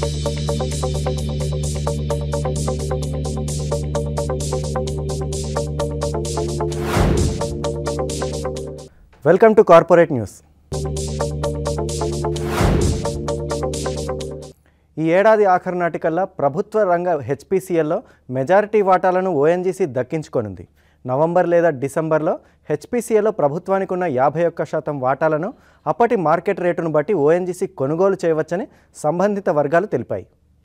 welcome to corporate news ఈ ఏడాది ఆఖరు నాటికల్లా ప్రభుత్వ రంగ హెచ్పిసిఎల్లో మెజారిటీ వాటాలను ఓఎన్జీసీ దక్కించుకొనుంది నవంబర్ లేదా డిసెంబర్లో హెచ్పిసిఎల్లో ప్రభుత్వానికి ఉన్న యాభై ఒక్క శాతం వాటాలను అప్పటి మార్కెట్ రేటును బట్టి ఓఎన్జీసీ కొనుగోలు చేయవచ్చని సంబంధిత వర్గాలు తెలిపాయి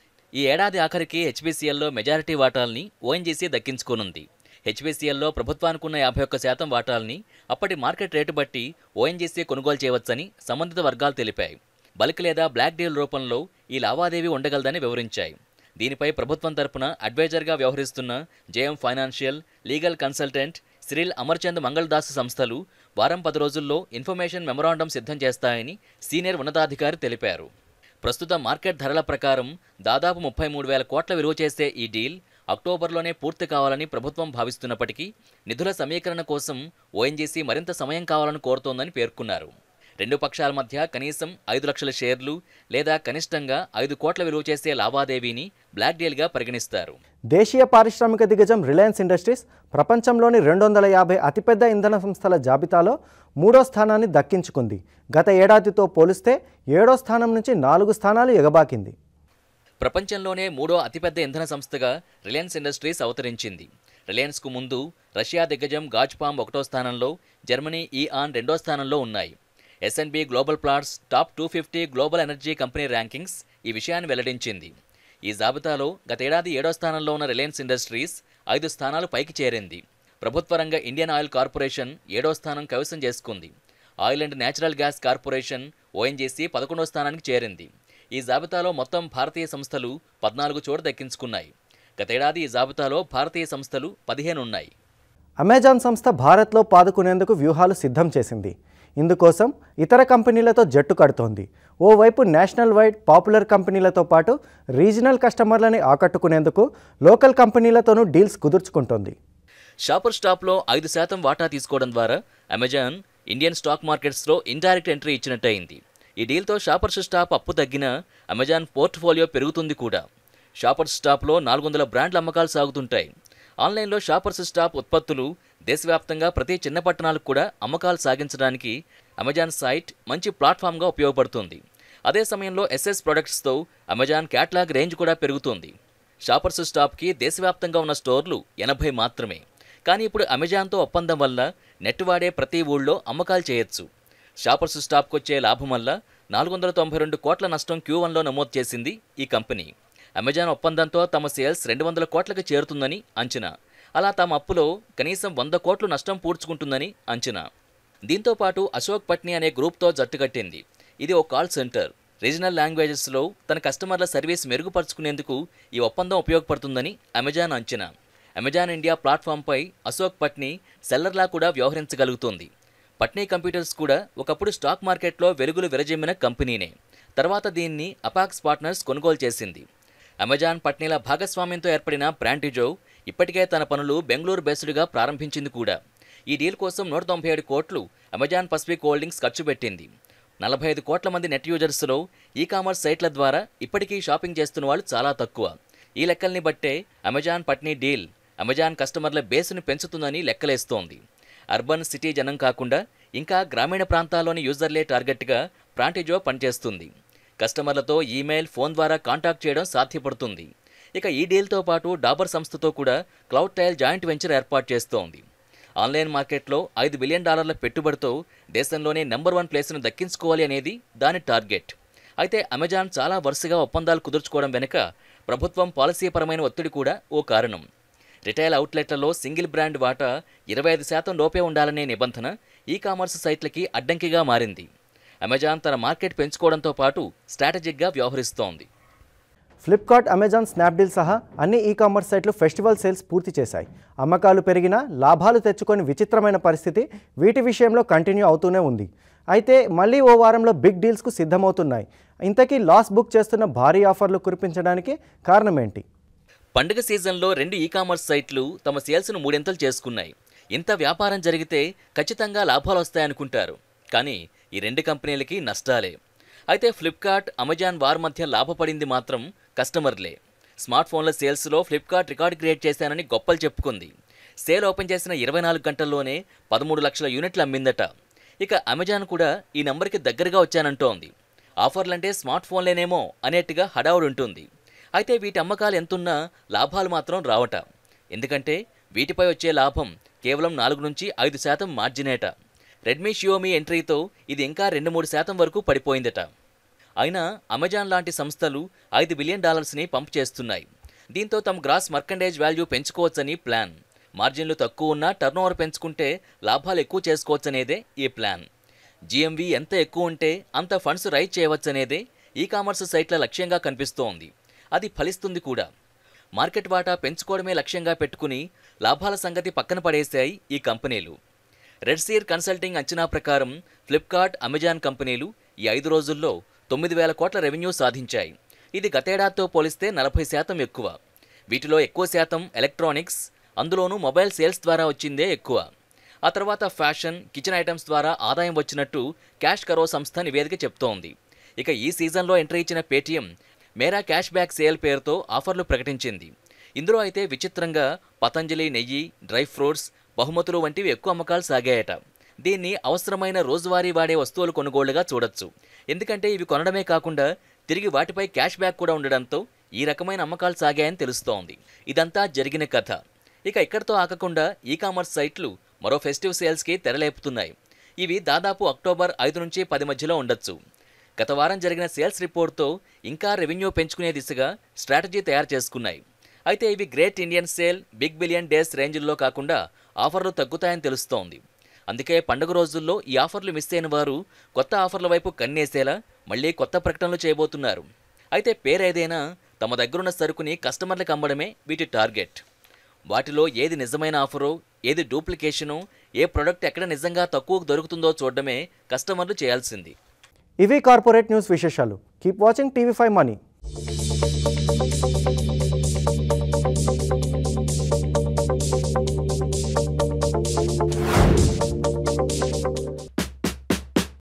ఈ ఏడాది ఆఖరికి హెచ్బీసీఎల్లో మెజారిటీ వాటాల్ని ఓఎన్జీసీ దక్కించుకోనుంది హెచ్బీసీఎల్లో ప్రభుత్వానికున్న యాభై ఒక్క శాతం వాటాల్ని అప్పటి మార్కెట్ రేటు బట్టి ఓఎన్జీసీ కొనుగోలు చేయవచ్చని సంబంధిత వర్గాలు తెలిపాయి బల్క్ లేదా బ్లాక్ డీల్ రూపంలో ఈ లావాదేవీ ఉండగలదని వివరించాయి దీనిపై ప్రభుత్వం తరపున అడ్వైజర్గా వ్యవహరిస్తున్న JM financial legal consultant Cyril Amarchand Mangaldas సంస్థలు వారం పది రోజుల్లో ఇన్ఫర్మేషన్ మెమరాండం సిద్ధం చేస్తాయని సీనియర్ ఉన్నతాధికారి తెలిపారు ప్రస్తుత మార్కెట్ ధరల ప్రకారం దాదాపు ముప్పై మూడు వేల కోట్ల విలువ చేసే ఈ డీల్ అక్టోబర్లోనే పూర్తి కావాలని ప్రభుత్వం భావిస్తున్నప్పటికీ నిధుల సమీకరణ కోసం ఓఎన్జీసీ మరింత సమయం కావాలని కోరుతోందని పేర్కొన్నారు రెండు పక్షాల మధ్య కనీసం ఐదు లక్షల షేర్లు లేదా కనిష్టంగా ఐదు కోట్ల విలువ చేసే లావాదేవీని బ్లాక్ డీల్గా పరిగణిస్తారు దేశీయ పారిశ్రామిక దిగ్గజం రిలయన్స్ ఇండస్ట్రీస్ ప్రపంచంలోని రెండు వందల యాభై అతిపెద్ద ఇంధన సంస్థల జాబితాలో మూడో స్థానాన్ని దక్కించుకుంది గత ఏడాదితో పోలిస్తే ఏడో స్థానం నుంచి నాలుగు స్థానాలు ఎగబాకింది ప్రపంచంలోనే మూడో అతిపెద్ద ఇంధన సంస్థగా రిలయన్స్ ఇండస్ట్రీస్ అవతరించింది రిలయన్స్కు ముందు రష్యా దిగ్గజం గాజ్పామ్ ఒకటో స్థానంలో జర్మనీ ఈఆన్ రెండో స్థానంలో ఉన్నాయి S and P global Platts top two fifty global energy company rankings ఈ విషయాన్ని వెల్లడించింది ఈ జాబితాలో గతేడాది ఏడో స్థానంలో ఉన్న రిలయన్స్ ఇండస్ట్రీస్ ఐదు స్థానాలు పైకి చేరింది ప్రభుత్వ రంగ ఇండియన్ ఆయిల్ కార్పొరేషన్ ఏడో స్థానం కైవసం చేసుకుంది oil and natural gas corporation ONGC పదకొండో స్థానానికి చేరింది ఈ జాబితాలో మొత్తం భారతీయ సంస్థలు పద్నాలుగు చోటు దక్కించుకున్నాయి గతేడాది ఈ జాబితాలో భారతీయ సంస్థలు పదిహేను ఉన్నాయి అమెజాన్ సంస్థ భారత్లో పాదుకునేందుకు వ్యూహాలు సిద్ధం చేసింది ఇందుకోసం ఇతర కంపెనీలతో జట్టు కడుతోంది ఓవైపు నేషనల్ వైడ్ పాపులర్ కంపెనీలతో పాటు రీజనల్ కస్టమర్లని ఆకట్టుకునేందుకు లోకల్ కంపెనీలతోనూ డీల్స్ కుదుర్చుకుంటోంది షాపర్ స్టాప్లో ఐదు శాతం వాటా తీసుకోవడం ద్వారా అమెజాన్ ఇండియన్ స్టాక్ మార్కెట్స్లో ఇండైరెక్ట్ ఎంట్రీ ఇచ్చినట్టయింది ఈ డీల్తో షాపర్స్ స్టాప్ అప్పు తగ్గినా అమెజాన్ పోర్ట్ఫోలియో పెరుగుతుంది కూడా షాపర్స్ స్టాప్లో నాలుగు వందల బ్రాండ్ల అమ్మకాలు సాగుతుంటాయి ఆన్లైన్లో షాపర్స్ స్టాప్ ఉత్పత్తులు దేశవ్యాప్తంగా ప్రతి చిన్న పట్టణాలకు కూడా అమ్మకాలు సాగించడానికి అమెజాన్ సైట్ మంచి ప్లాట్ఫామ్గా ఉపయోగపడుతుంది అదే సమయంలో ఎస్ఎస్ ప్రొడక్ట్స్తో అమెజాన్ క్యాట్లాగ్ రేంజ్ కూడా పెరుగుతుంది షాపర్స్ స్టాప్కి దేశవ్యాప్తంగా ఉన్న స్టోర్లు ఎనభై మాత్రమే కానీ ఇప్పుడు అమెజాన్తో ఒప్పందం వల్ల నెట్ వాడే ప్రతి ఊళ్ళో అమ్మకాలు చేయొచ్చు షాపర్స్ స్టాప్కి వచ్చే లాభం వల్ల నాలుగు వందల తొంభై రెండు కోట్ల నష్టం క్యూ వన్లో నమోదు చేసింది ఈ కంపెనీ అమెజాన్ ఒప్పందంతో తమ సేల్స్ రెండు వందల కోట్లకు చేరుతుందని అంచనా అలా తమ అప్పులో కనీసం వంద కోట్లు నష్టం పూడ్చుకుంటుందని అంచనా దీంతో పాటు అశోక్ పట్ని అనే గ్రూప్తో జట్టుకట్టింది ఇది ఓ కాల్ సెంటర్ రీజనల్ లాంగ్వేజెస్లో తన కస్టమర్ల సర్వీస్ మెరుగుపరుచుకునేందుకు ఈ ఒప్పందం ఉపయోగపడుతుందని అమెజాన్ అంచనా అమెజాన్ ఇండియా ప్లాట్ఫామ్పై అశోక్ పట్ని సెల్లర్లా కూడా వ్యవహరించగలుగుతోంది పట్నీ కంప్యూటర్స్ కూడా ఒకప్పుడు స్టాక్ మార్కెట్లో వెలుగులు విరజిమ్మిన కంపెనీనే తర్వాత దీన్ని అపాక్స్ పార్ట్నర్స్ కొనుగోలు చేసింది అమెజాన్ పట్నీల భాగస్వామ్యంతో ఏర్పడిన బ్రాంటిజో ఇప్పటికే తన పనులు బెంగళూరు బేస్డ్గా ప్రారంభించింది కూడా ఈ డీల్ కోసం నూట తొంభై ఏడు కోట్లు అమెజాన్ పసిఫిక్ హోల్డింగ్స్ ఖర్చు పెట్టింది నలభై ఐదు కోట్ల మంది నెట్ యూజర్స్లో ఈ కామర్స్ సైట్ల ద్వారా ఇప్పటికీ షాపింగ్ చేస్తున్న వాళ్ళు చాలా తక్కువ ఈ లెక్కల్ని బట్టే అమెజాన్ పట్నీ డీల్ అమెజాన్ కస్టమర్ల బేస్ను పెంచుతుందని లెక్కలేస్తోంది అర్బన్ సిటీ జనం కాకుండా ఇంకా గ్రామీణ ప్రాంతాల్లోని యూజర్లే టార్గెట్గా ప్రాంటిజో పనిచేస్తుంది కస్టమర్లతో ఈమెయిల్ ఫోన్ ద్వారా కాంటాక్ట్ చేయడం సాధ్యపడుతుంది ఇక ఈ డీల్తో పాటు డాబర్ సంస్థతో కూడా క్లౌడ్ టైల్ జాయింట్ వెంచర్ ఏర్పాటు చేస్తోంది ఆన్లైన్ మార్కెట్లో ఐదు బిలియన్ డాలర్ల పెట్టుబడితో దేశంలోనే నెంబర్ వన్ ప్లేస్ను దక్కించుకోవాలి అనేది దాని టార్గెట్ అయితే అమెజాన్ చాలా వరుసగా ఒప్పందాలు కుదుర్చుకోవడం వెనుక ప్రభుత్వం పాలసీపరమైన ఒత్తిడి కూడా ఓ కారణం రిటైల్ అవుట్లెట్లలో సింగిల్ బ్రాండ్ వాటా ఇరవై ఐదు శాతం లోపే ఉండాలనే నిబంధన ఈ కామర్స్ సైట్లకి అడ్డంకిగా మారింది అమెజాన్ తన మార్కెట్ పెంచుకోవడంతో పాటు స్ట్రాటజిక్గా వ్యవహరిస్తోంది ఫ్లిప్కార్ట్ అమెజాన్ స్నాప్డీల్ సహా అన్ని ఈ కామర్స్ సైట్లు ఫెస్టివల్ సేల్స్ పూర్తి చేశాయి అమ్మకాలు పెరిగినా లాభాలు తెచ్చుకొని విచిత్రమైన పరిస్థితి వీటి విషయంలో కంటిన్యూ అవుతూనే ఉంది అయితే మళ్ళీ ఓ వారంలో బిగ్ డీల్స్కు సిద్ధమవుతున్నాయి ఇంతకీ లాస్ బుక్ చేస్తున్న భారీ ఆఫర్లు కురిపించడానికి కారణం ఏంటి పండుగ సీజన్లో రెండు ఈ కామర్స్ సైట్లు తమ సేల్స్ను మూడింతలు చేసుకున్నాయి ఇంత వ్యాపారం జరిగితే ఖచ్చితంగా లాభాలు వస్తాయనుకుంటారు కానీ ఈ రెండు కంపెనీలకి నష్టాలే అయితే ఫ్లిప్కార్ట్ అమెజాన్ వార్ మధ్య లాభపడింది మాత్రం కస్టమర్లే స్మార్ట్ ఫోన్ల సేల్స్లో ఫ్లిప్కార్ట్ రికార్డ్ క్రియేట్ చేశానని గొప్పలు చెప్పుకుంది సేల్ ఓపెన్ చేసిన ఇరవై నాలుగు గంటల్లోనే పదమూడు లక్షల యూనిట్లు అమ్మిందట ఇక అమెజాన్ కూడా ఈ నంబర్కి దగ్గరగా వచ్చానంటోంది ఆఫర్లంటే స్మార్ట్ ఫోన్లేనేమో అనేట్టుగా హడావుడు ఉంటుంది అయితే వీటి అమ్మకాలు ఎంతున్నా లాభాలు మాత్రం రావట ఎందుకంటే వీటిపై వచ్చే లాభం కేవలం నాలుగు నుంచి ఐదు శాతం మార్జినేట రెడ్మీ షియోమి ఎంట్రీతో ఇది ఇంకా రెండు మూడు శాతం వరకు పడిపోయిందట అయినా అమెజాన్ లాంటి సంస్థలు ఐదు బిలియన్ డాలర్స్ని పంప్ చేస్తున్నాయి దీంతో తమ గ్రాస్ మర్కండేజ్ వాల్యూ పెంచుకోవచ్చని ప్లాన్ మార్జిన్లు తక్కువ ఉన్నా టర్నోవర్ పెంచుకుంటే లాభాలు ఎక్కువ చేసుకోవచ్చనేదే ఈ ప్లాన్ జిఎంవి ఎంత ఎక్కువ ఉంటే అంత ఫండ్స్ రైజ్ చేయవచ్చనేదే ఈ కామర్స్ సైట్ల లక్ష్యంగా కనిపిస్తోంది అది ఫలిస్తుంది కూడా మార్కెట్ వాటా పెంచుకోవడమే లక్ష్యంగా పెట్టుకుని లాభాల సంగతి పక్కన పడేశాయి ఈ కంపెనీలు రెడ్ సీర్ కన్సల్టింగ్ అంచనా ప్రకారం ఫ్లిప్కార్ట్ అమెజాన్ కంపెనీలు ఈ ఐదు రోజుల్లో తొమ్మిది వేల కోట్ల రెవెన్యూ సాధించాయి ఇది గతేడాదితో పోలిస్తే నలభై శాతం ఎక్కువ వీటిలో ఎక్కువ శాతం ఎలక్ట్రానిక్స్ అందులోనూ మొబైల్ సేల్స్ ద్వారా వచ్చిందే ఎక్కువ ఆ తర్వాత ఫ్యాషన్ కిచెన్ ఐటమ్స్ ద్వారా ఆదాయం వచ్చినట్టు క్యాష్ కరో సంస్థ నివేదిక చెప్తోంది ఇక ఈ సీజన్లో ఎంట్రీ ఇచ్చిన పేటీఎం మేరా క్యాష్ బ్యాక్ సేల్ పేరుతో ఆఫర్లు ప్రకటించింది ఇందులో అయితే విచిత్రంగా పతంజలి నెయ్యి డ్రై ఫ్రూట్స్ బహుమతులు వంటివి ఎక్కువ అమ్మకాలు సాగాయట దీన్ని అవసరమైన రోజువారీ వాడే వస్తువులు కొనుగోళ్లుగా చూడొచ్చు ఎందుకంటే ఇవి కొనడమే కాకుండా తిరిగి వాటిపై క్యాష్ బ్యాక్ కూడా ఉండడంతో ఈ రకమైన అమ్మకాలు సాగాయని తెలుస్తోంది ఇదంతా జరిగిన కథ ఇక ఇక్కడితో ఆగకుండా ఈ కామర్స్ సైట్లు మరో ఫెస్టివ్ సేల్స్కి తెరలేపుతున్నాయి ఇవి దాదాపు అక్టోబర్ ఐదు నుంచి పది మధ్యలో ఉండొచ్చు గత వారం జరిగిన సేల్స్ రిపోర్ట్తో ఇంకా రెవెన్యూ పెంచుకునే దిశగా స్ట్రాటజీ తయారు చేసుకున్నాయి అయితే ఇవి Great Indian Sale Big Billion Days రేంజ్లో కాకుండా ఆఫర్లు తగ్గుతాయని తెలుస్తోంది అందుకే పండుగ రోజుల్లో ఈ ఆఫర్లు మిస్ అయిన వారు కొత్త ఆఫర్ల వైపు కన్నేసేలా మళ్ళీ కొత్త ప్రకటనలు చేయబోతున్నారు అయితే పేరేదైనా తమ దగ్గరున్న సరుకుని కస్టమర్లకు అమ్మడమే వీటి టార్గెట్ వాటిలో ఏది నిజమైన ఆఫరో ఏది డూప్లికేషనో ఏ ప్రొడక్ట్ ఎక్కడ నిజంగా తక్కువకు దొరుకుతుందో చూడడమే కస్టమర్లు చేయాల్సింది ఇవి కార్పొరేట్ న్యూస్ విశేషాలు keep watching TV five money